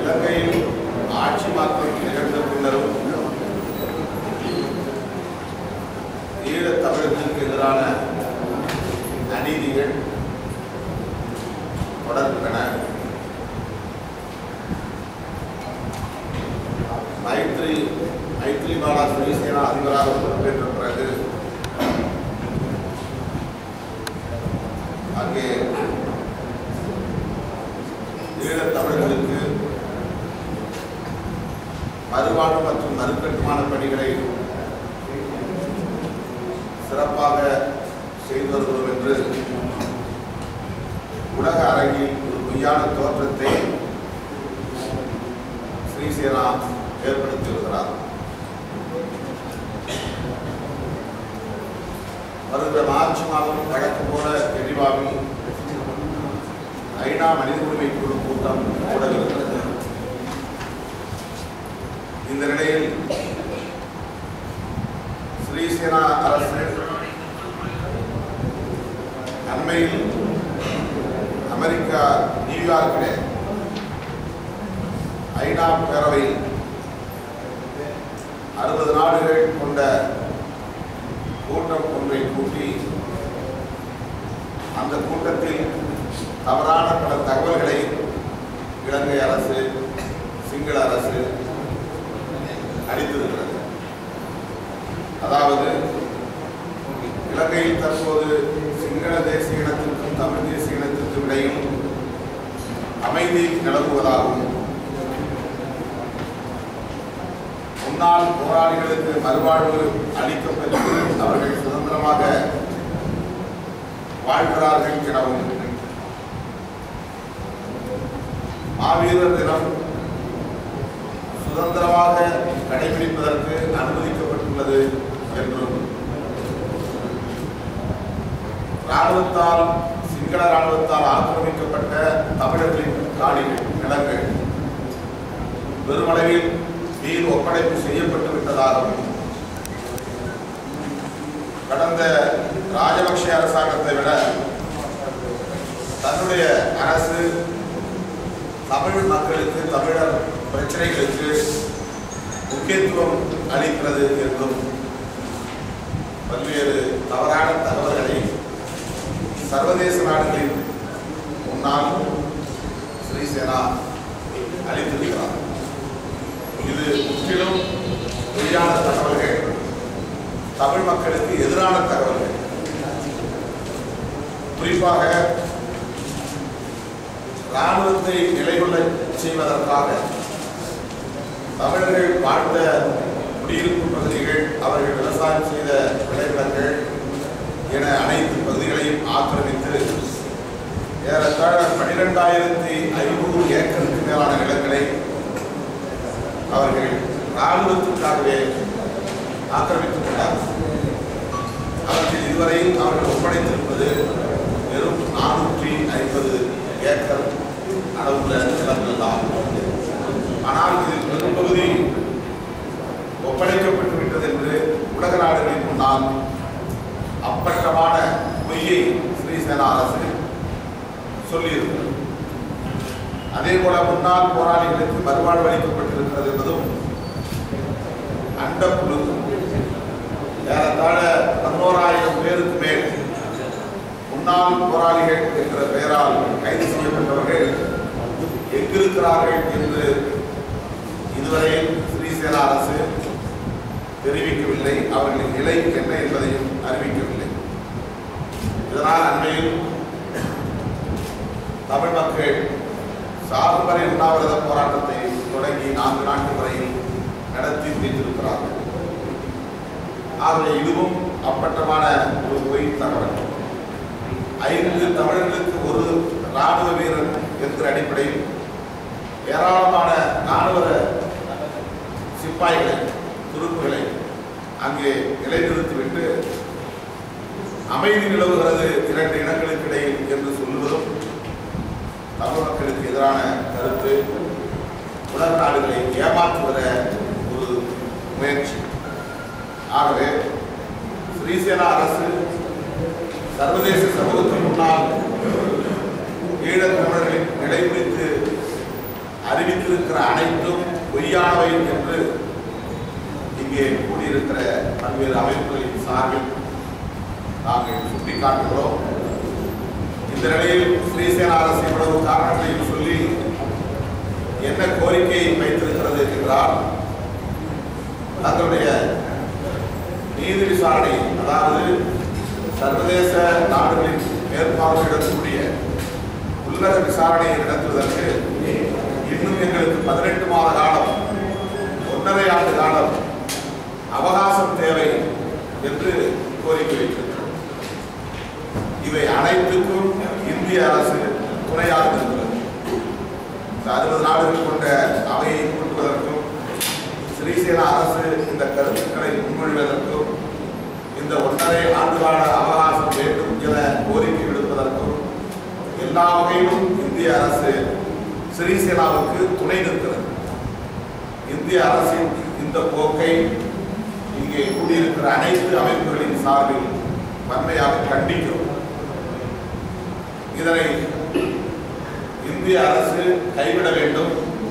இலங்கையில் ஆட்சி மாற்றம் நிகழ்ந்த பின்னரும் ஈழத் தமிழர்களுக்கு எதிரான அநீதிகள் தொடர்கின்றன மைத்ரி மைத்ரி பாலா சிறிசேனா அதிபராக பொறுப்பேற்ற பிறகு அங்கே ஈழத் தமிழர்களுக்கு மறுவாழ்வு மற்றும் மறுகட்டுமான பணிகளை சிறப்பாக செய்து வருகிறோம் என்று உலக அரங்கில் ஒரு பொய்யான தோற்றத்தை ஸ்ரீசேனா ஏற்படுத்தி வருகிறார் வருகிற மார்ச் மாதம் வழக்கம் போல தெளிவாவில் ஐநா மனித உரிமை குழு கூட்டம் கூட இருக்கிறது இந்த நிலையில் ஸ்ரீசேனா அரசு அண்மையில் அமெரிக்கா நியூயார்க்கிலே ஐநா பேரவையில் அறுபது நாடுகள் கொண்ட கூட்டம் ஒன்றை கூட்டி அந்த கூட்டத்தில் தவறான பல தகவல்களை இலங்கை அரசு சிங்கள அரசு அளித்திருக்கிறது அதாவது இலங்கையில் தற்போது சிங்கள தேசிய இனத்திற்கும் தமிழ் தேசிய இனத்திற்கும் இடையில் அமைதி நிலவுவதாகவும் முன்னாள் போராளிகளுக்கு மறுவாழ்வு அளிக்கப்பட்டு அவர்கள் சுதந்திரமாக வாழ்கிறார்கள் எனவும் மாவீரர் தினம் சுதந்திரமாக கடைபிடிப்பதற்கு அனுமதிக்கப்பட்டுள்ளது என்றும் ராணுவத்தால் சிங்கள ராணுவத்தால் ஆக்கிரமிக்கப்பட்ட தமிழர்களின் காணிகள் நிலங்கள் பெருமளவில் நீர் ஒப்படைப்பு செய்யப்பட்டு விட்டதாகவும் கடந்த ராஜபக்ஷ அரசாங்கத்தை விட தன்னுடைய அரசு தமிழ் மக்களுக்கு தமிழர் பிரச்சனைகளுக்கு முக்கியத்துவம் அளிக்கிறது என்றும் பல்வேறு தவறான தகவல்களை சர்வதேச நாடுகளின் முன்னால் ஸ்ரீசேனா அளித்திருக்கிறார் இது முற்றிலும் பொய்யான தகவல்கள் தமிழ் மக்களுக்கு எதிரான தகவல்கள் குறிப்பாக இராணுவத்தை நிலைகொள்ள செய்வதற்காக தமிழர்கள் வாழ்ந்த குடியிருப்பு பகுதிகள் அவர்கள் விவசாயம் செய்த விளைநிலங்கள் என அனைத்து பகுதிகளையும் ஆக்கிரமித்து ஏறத்தாழ பனிரெண்டாயிரத்தி ஐநூறு ஏக்கருக்கு மேலான நிலங்களை அவர்கள் இராணுவத்திற்காகவே ஆக்கிரமித்துக் கொண்டார் அவர்கள் இதுவரையில் அவர்கள் ஒப்படைத்திருப்பது வெறும் நானூற்றி ஐம்பது ஏக்கர் அளவுள்ள நிலங்கள் தான் ஆனால் இதில் பெரும்பகுதி ஒப்படைக்கப்பட்டு விட்டது என்று உலக நாடுகளின் முன்னால் அப்பட்டமான பொய்யை ஸ்ரீசேனா அரசு சொல்லியிருக்கிறது அதே போல முன்னாள் போராளிகளுக்கு மறுவாழ்வு அளிக்கப்பட்டிருக்கிறது என்பதும் அண்டப்புழு ஏறத்தாழ பதினோராயிரம் பேருக்கு மேல் முன்னாள் போராளிகள் என்ற பெயரால் கைது செய்யப்பட்டவர்கள் எங்கிருக்கிறார்கள் என்று இதுவரை ஸ்ரீசேனா அரசு தெரிவிக்கவில்லை அவர்களின் நிலை என்ன என்பதையும் அறிவிக்கவில்லை இதனால் அண்மையில் தமிழ் மக்கள் சாகுபறை உண்ணாவிரத போராட்டத்தை தொடங்கி நான்கு நாட்கள் வரையில் நடத்தி முடித்திருக்கிறார்கள் ஆகவே இதுவும் அப்பட்டமான ஒரு பொய் தகவல் ஐந்து தமிழர்களுக்கு ஒரு ராணுவ வீரர் என்ற அடிப்படையில் ஏராளமான ராணுவ சிப்பாய்களை துருப்புகளை அங்கே நிலைநிறுத்திவிட்டு அமைதி நிலவுகிறது இரண்டு இனங்களுக்கு இடையில் என்று சொல்லுவதும் தமிழ் மக்களுக்கு எதிரான கருத்து உலக நாடுகளை ஏமாற்றுவத ஒரு முயற்சி ஆகவே ஸ்ரீசேனா அரசு சர்வதேச சமூகத்தின் முன்னால் ஈழத் தமிழர்களின் நிலை குறித்து அறிவித்திருக்கிற அனைத்தும் பொய்யானவை என்று இங்கே கூடியிருக்கிற பல்வேறு அமைப்புகளின் சார்பில் நாங்கள் சுட்டிக்காட்டுகிறோம் இந்த நிலையில் ஸ்ரீசேனா அரசு இவ்வளவு காரணங்களையும் சொல்லி என்ன கோரிக்கையை வைத்திருக்கிறது என்றால் தங்களுடைய நீதி விசாரணை அதாவது சர்வதேச நாடுகளின் மேற்பார்வையிடக்கூடிய உள்ளக விசாரணையை நடத்துவதற்கு இன்னும் எங்களுக்கு பதினெட்டு மாத காலம் ஒன்றரை ஆண்டு காலம் அவகாசம் தேவை என்று கோரிக்கை வைத்திருக்கிறது இவை அனைத்துக்கும் இந்திய அரசு துணையாக இருக்கிறது இந்த அறுபது நாடுகள் கொண்ட அவையை கூட்டுவதற்கும் ஸ்ரீசேனா அரசு இந்த கருத்துக்களை முன்மொழிவதற்கும் இந்த ஒன்றரை ஆண்டுகால அவகாசம் வேண்டும் என கோரிக்கை விடுப்பதற்கும் எல்லா வகையிலும் இந்திய அரசு ஸ்ரீசேனாவுக்கு துணை நிற்கிறது இந்திய அரசின் இந்த போக்கை இங்கே கூடியிருக்கிற அனைத்து அமைப்புகளின் சார்பில் வன்மையாக கண்டிக்கிறோம் இதனை இந்திய அரசு கைவிட வேண்டும்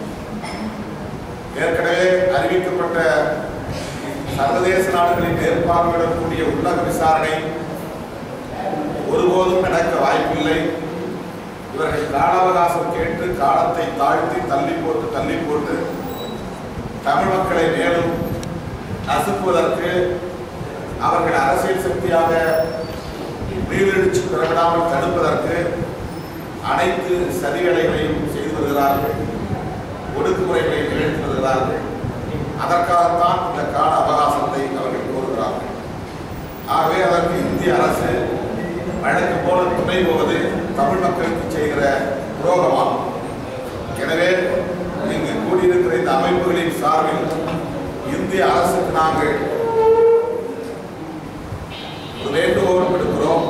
ஏற்கனவே அறிவிக்கப்பட்ட சர்வதேச நாடுகளின் மேற்பார்வையிடக்கூடிய உள்ளக விசாரணை ஒருபோதும் நடக்க வாய்ப்பில்லை இவர்கள் கால அவகாசம் கேட்டு காலத்தை தாழ்த்தி தள்ளி போட்டு தள்ளி போட்டு தமிழ் மக்களை மேலும் நசுக்குவதற்கு அவர்கள் அரசியல் சக்தியாக நீரிழிச்சு பெறவிடாமல் தடுப்பதற்கு அனைத்து சதிவேலைகளையும் செய்து வருகிறார்கள் ஒடுக்குமுறைகளை நிகழ்த்தி வருகிறார்கள் அதற்காகத்தான் இந்த கால அவகாசத்தை அவர்கள் கோருகிறார்கள் ஆகவே அதற்கு இந்திய அரசு வழக்கு போல துணை போவது தமிழ் மக்களுக்கு செய்கிற துரோகமாகும் எனவே இங்கு கூடியிருக்கிற இந்த அமைப்புகளின் சார்பில் இந்திய அரசுக்கு நாங்கள் ஒரு வேண்டுகோள் விடுக்கிறோம்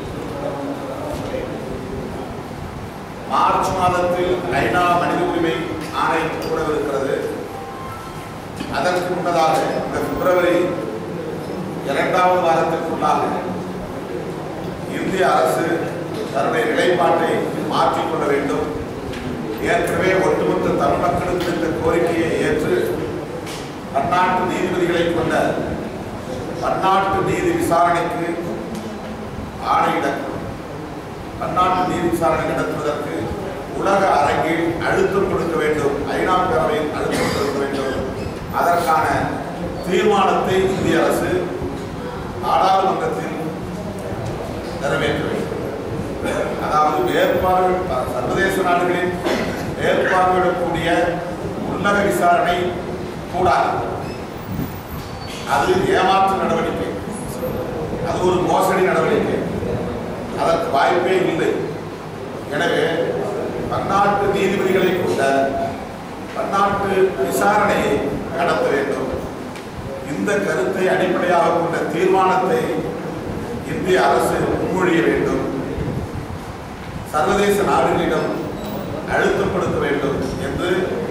மார்ச் மாதத்தில் ஐநா மனித உரிமை ஆணை கூடவிருக்கிறது அதற்கு முன்னதாக இந்த பிப்ரவரி இரண்டாவது வாரத்திற்குள்ளாக இந்திய அரசு தன்னுடைய நிலைப்பாட்டை மாற்றிக்கொள்ள வேண்டும் ஏற்கனவே ஒட்டுமொத்த தமிழ் மக்களுக்கு இந்த கோரிக்கையை ஏற்று பன்னாட்டு நீதிபதிகளை கொண்ட பன்னாட்டு நீதி விசாரணைக்கு ஆணையிட பன்னாட்டு நீதி விசாரணை நடத்துவதற்கு உலக அரங்கில் அழுத்தம் கொடுக்க வேண்டும் ஐநா பேரவையில் அழுத்தம் கொடுக்க வேண்டும் அதற்கான தீர்மானத்தை இந்திய அரசு நாடாளுமன்றத்தில் நிறைவேற்ற வேண்டும் அதாவது மேற்பார்வை சர்வதேச நாடுகளின் மேற்பார்வையிடக்கூடிய உள்ளக விசாரணை கூடாது அது ஏமாற்று நடவடிக்கை அது ஒரு மோசடி நடவடிக்கை அதற்கு வாய்ப்பே இல்லை எனவே பன்னாட்டு நீதிபதிகளை கொண்ட பன்னாட்டு விசாரணையை நடத்த வேண்டும் இந்த கருத்தை அடிப்படையாக கொண்ட தீர்மானத்தை இந்திய அரசு முன்மொழிய வேண்டும் சர்வதேச நாடுகளிடம் அழுத்தப்படுத்த வேண்டும் என்று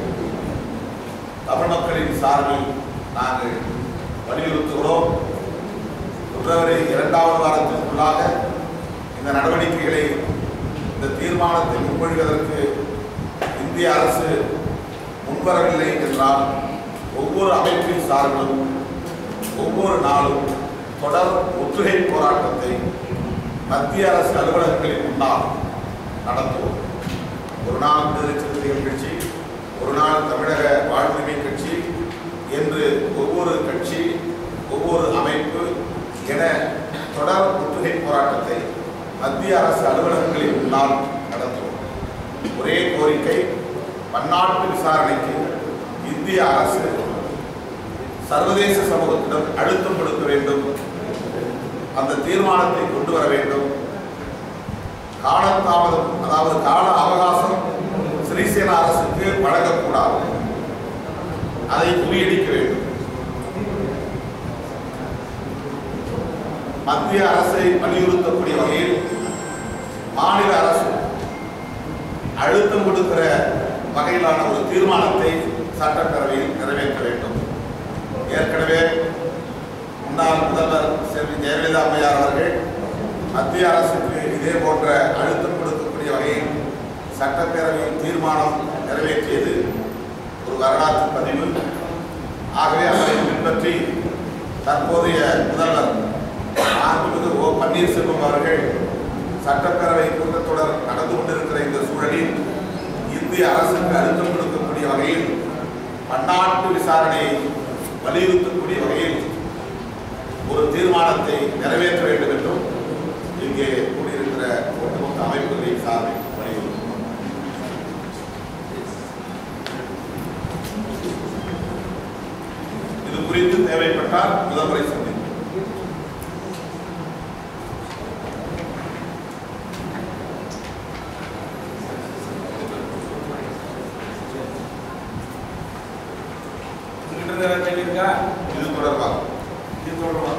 தமிழ் மக்களின் சார்பில் நாங்கள் வலியுறுத்துகிறோம் பிப்ரவரி இரண்டாவது வாரத்திற்குள்ளாக இந்த நடவடிக்கைகளை இந்த தீர்மானத்தை முன்மொழிவதற்கு இந்திய அரசு முன்வரவில்லை என்றால் ஒவ்வொரு அமைப்பின் சார்பிலும் ஒவ்வொரு நாளும் தொடர் ஒற்றுகை போராட்டத்தை மத்திய அரசு அலுவலகங்களின் முன்னால் நடத்துவோம் ஒரு நாள் விடுதலை சிறுத்தைகள் கட்சி ஒரு நாள் தமிழக வாழ்வுரிமை கட்சி என்று ஒவ்வொரு கட்சி ஒவ்வொரு அமைப்பு என தொடர் ஒற்றுகை போராட்டத்தை மத்திய அரசு அலுவலகங்களின் முன்னால் நடத்துவோம் ஒரே கோரிக்கை பன்னாட்டு விசாரணைக்கு இந்திய அரசு சர்வதேச சமூகத்திடம் அழுத்தம் கொடுக்க வேண்டும் அந்த தீர்மானத்தை கொண்டு வர வேண்டும் காலதாமதம் அதாவது கால அவகாசம் ஸ்ரீசேனா அரசுக்கு வழங்கக்கூடாது அதை முறியடிக்க வேண்டும் மத்திய அரசை வலியுறுத்தக்கூடிய வகையில் மாநில அரசு அழுத்தம் கொடுக்கிற வகையிலான ஒரு தீர்மானத்தை சட்டப்பேரவையில் நிறைவேற்ற வேண்டும் ஏற்கனவே முன்னாள் முதல்வர் செல்வி ஜெயலலிதா அம்மையார் அவர்கள் மத்திய அரசுக்கு இதே போன்ற அழுத்தம் கொடுக்கக்கூடிய வகையில் சட்டப்பேரவையில் தீர்மானம் நிறைவேற்றியது ஒரு வரலாற்று பதிவு ஆகவே அவரை பின்பற்றி தற்போதைய முதல்வர் மாண்புமிகு ஓ பன்னீர்செல்வம் அவர்கள் சட்டப்பேரவை கூட்டத்தொடர் நடந்து கொண்டிருக்கிற இந்த சூழலில் இந்திய அரசுக்கு அழுத்தம் கொடுக்கக்கூடிய வகையில் பன்னாட்டு விசாரணையை வலியுறுத்தக்கூடிய வகையில் ஒரு தீர்மானத்தை நிறைவேற்ற வேண்டும் என்றும் இங்கே கூடியிருக்கிற ஒட்டுமொத்த அமைப்புகளின் சார்பில் வலியுறுத்துகிறோம் இது குறித்து தேவைப்பட்டால் முதல்வரை சந்திப்போம் உங்ககிட்ட ஏதாவது கேள்வி இருக்கா இது தொடர்பாக இது தொடருமா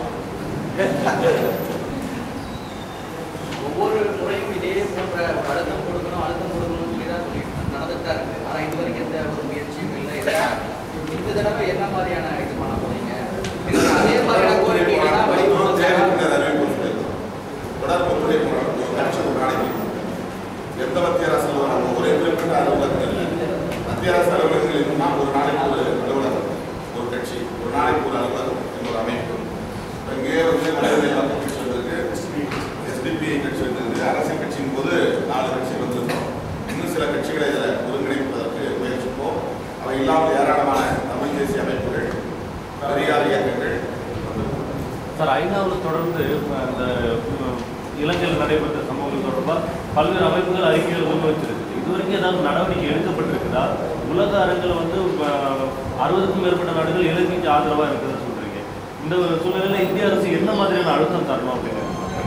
ஒவ்வொரு முறையும் இதே போன்ற அழுத்தம் கொடுக்கணும் அழுத்தம் கொடுக்கணும்னு சொல்லி தான் சொல்லி நடந்துட்டு தான் இருக்கு ஆனா இது வரைக்கும் எந்த ஒரு முயற்சியும் இல்லை இந்த தடவை என்ன மாதிரியான இது பண்ண போறீங்க இல்ல அதே மாதிரியான கோரிக்கைகள் தான் வலியுறுத்தணும் தொடர் ஒத்துழைப்பு நடக்கும் கட்சி ஒரு நாளைக்கு எந்த மத்திய அரசு அலுவலகம் ஒரே குறிப்பிட்ட அலுவலகங்கள் இல்லை மத்திய அரசு அலுவலகங்கள் இருந்தா ஒரு நாளைக்கு ஒரு அலுவலகம் ஒரு கட்சி ஒரு நாளைக்கு ஒரு அலுவலகம் இன்னொரு அமைப்பு இப்ப இங்கே வந்து மனிதநேய மக்கள் கட்சி வந்திருக்கு எஸ்டிபிஐ கட்சி வந்திருக்கு அரசியல் கட்சியின் போது நாலு கட்சி வந்திருக்கோம் இன்னும் சில கட்சிகளை இதில் ஒருங்கிணைப்பதற்கு முயற்சிப்போம் அவை இல்லாமல் ஏராளமான தமிழ் தேசிய அமைப்புகள் பெரியார் இயக்கங்கள் வந்திருக்கும் சார் ஐநாவில் தொடர்ந்து அந்த ம், இலங்கையில் நடைபெற்ற சம்பவங்கள் தொடர்பாக பல்வேறு அமைப்புகள் அறிக்கைகள் முன்வைச்சிருக்கு இதுவரைக்கும் ஏதாவது நடவடிக்கை எடுக்கப்பட்டிருக்குதா உலக அரங்கில் வந்து அஹ், அறுபதுக்கும் மேற்பட்ட நாடுகள் இலங்கைக்கு ஆதரவாக இருக்குதுன்னு சொல்றீங்க இந்த ஒரு சூழ்நிலையில் இந்திய அரசு என்ன மாதிரியான அழுத்தம் தரணும் அப்படின்னு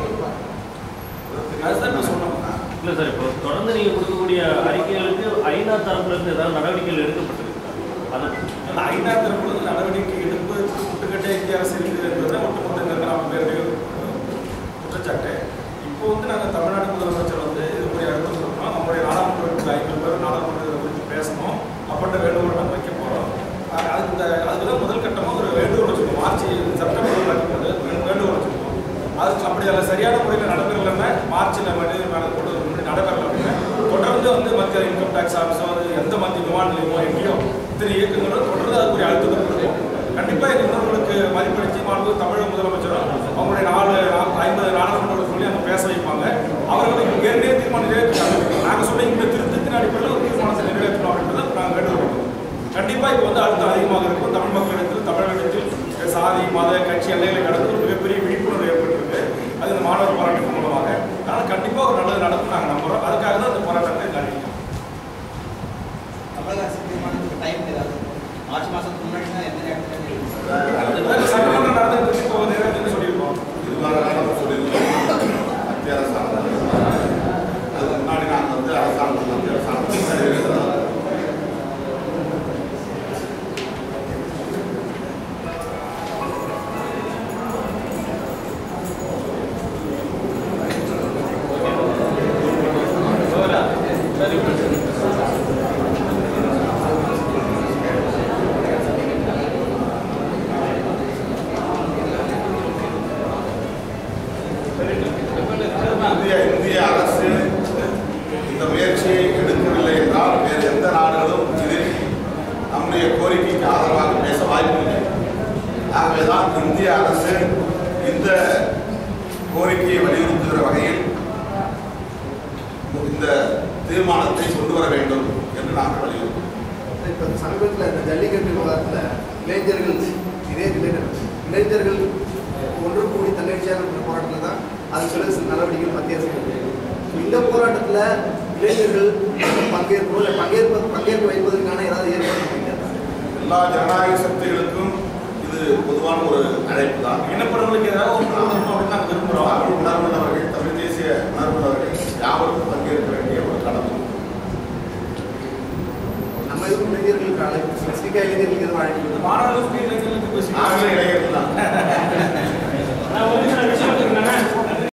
அதுதான் நான் சொன்னேன் இல்லை சார் இப்போ தொடர்ந்து நீங்கள் கொடுக்கக்கூடிய அறிக்கைகளுக்கு ஐநா தரப்புல இருந்து ஏதாவது நடவடிக்கைகள் எடுக்கப்பட்டிருக்குதா அதை அந்த ஐநா தரப்புல நடவடிக்கை எடுப்பு முட்டுக்கட்டே இந்திய அரசு இருக்குது என்பதை ஒட்டுமொத்த இந்த கிராம பேருடைய குற்றச்சாட்டு இப்போ வந்து நாங்கள் தமிழ்நாடு முதலமைச்சர் வந்து இதுக்குரிய அழுத்தம் கொடுக்கணும் நம்முடைய நாடாளுமன்ற உறுப்பினர் ஐம்பது பேர் நாடாளுமன்ற இதை குறித்து பேசணும் அப்படின்ற வேண்டுகோளை நாங்கள் வைக்க போகிறோம் அதுக்கு இந்த அதுக்கு தான் முதல் கட்டமாக ஒரு வேண்டுகோள் வச்சுக்கோம் மார்ச் செப்டம்பர் நடக்கும்போது வே- வேண்டுகோள் வச்சுக்கோம் அதுக்கு அப்படி அதில் சரியான முறையில் நடைபெறலைன்னா மார்ச்சில் மனித மேலே கொண்டு முன்னாடி நடைபெறல அப்படின்னா தொடர்ந்து வந்து மத்திய இன்கம் டேக்ஸ் ஆஃபீஸோ அது எந்த மத்திய விமான நிலையமோ எங்கேயோ இத்தனை இயக்கங்களும் தொடர்ந்து அதுக்குரிய அழுத்தத்தை கொடுக்கும் கண்டிப்பாக எங்கள் உணர்வுகளுக்கு மதிப்பளித்து மாண்பு தமிழக முதலமைச்சரும் அவங்களுடைய நாலு நா- ஐம்பது நாடாளுமன்ற சொல்லி அங்கே பேச வைப்பாங்க அவர்களுக்கு ஏற்கனவே தீர்மானம் நிறைவேற்றிருக்காங்க நாங்கள் சொன்ன இந்த திருத்தத்தின் அடிப்படையில் ஒரு தீர்மானத்தை நிறைவேற்றணும் அப்படின்றத நாங்கள் வேண்டுகோள் கண்டிப்பாக இப்போ வந்து அழுத்தம் அதிகமாக இருக்கும் தமிழ் மக்களிடத்தில் தமிழகத்தில் சாதி மத கட்சி எல்லைகளை கடந்து ஒரு மிகப்பெரிய விழிப்புணர்வு ஏற்பட்டிருக்கு அது இந்த மாணவர் போராட்டம் மூலமாக அதனால் கண்டிப்பாக ஒரு நல்லது நடக்கும் நாங்கள் நம்புகிறோம் அதுக்காக தான் இந்த போராட்டத்தை அறிவிக்கிறோம் தமிழக அரசு தீர்மானத்துக்கு டைம் ஏதாவது மார்ச் மாதத்துக்கு முன்னாடி தான் எந்த நேரத்தில் அதுதான் சட்டமன்றம் நடந்துட்டு இப்போ நிறைவேற்றுன்னு சொல்லியிருக்கோம் இதுவரை நம்ம சொல்லியிருக்கோம் மத்திய அரசாங்கம் அதுக்கு முன்னாடி நாங்கள் வந்து அரசாங்கம் மத்திய அரசாங்கம் நிறைவேற்றுறோம். இந்திய இந்திய அரசு இந்த முயற்சியை எடுக்கவில்லை என்றால் வேறு எந்த நாடுகளும் இதில் நம்முடைய கோரிக்கைக்கு ஆதரவாக பேச வாய்ப்பில்லை ஆகவேதான் இந்திய அரசு இந்த கோரிக்கையை வலியுறுத்துகிற வகையில் இந்த தீர்மானத்தை கொண்டு வர வேண்டும் என்று நாங்கள் வலியுறுத்துகிறோம் இப்போ சமீபத்தில் இந்த ஜல்லிக்கட்டு விவகாரத்தில் இளைஞர்கள் இதே இளைஞர் இளைஞர்கள் ஒன்று கூடி தன்னெழுச்சியாக இருக்கிற போராட்டத்தில் தான் அது சில சில நடவடிக்கைகள் மத்திய அரசு எடுக்குது. இந்த போராட்டத்தில் இளைஞர்கள் பங்கேற்போ இல்லை பங்கேற்ப பங்கேற்க வைப்பதற்கான ஏதாவது ஏற்பாடு பண்ணியிருக்காங்க எல்லா ஜனநாயக சக்திகளுக்கும் இது பொதுவான ஒரு அழைப்பு தான் இனப்படுறவங்களுக்கு ஏதாவது ஒரு உணர்வு அப்படின்னு நாங்கள் விரும்புகிறோம் தமிழ் உணர்வுள்ளவர்கள் தமிழ் தேசிய உணர்வு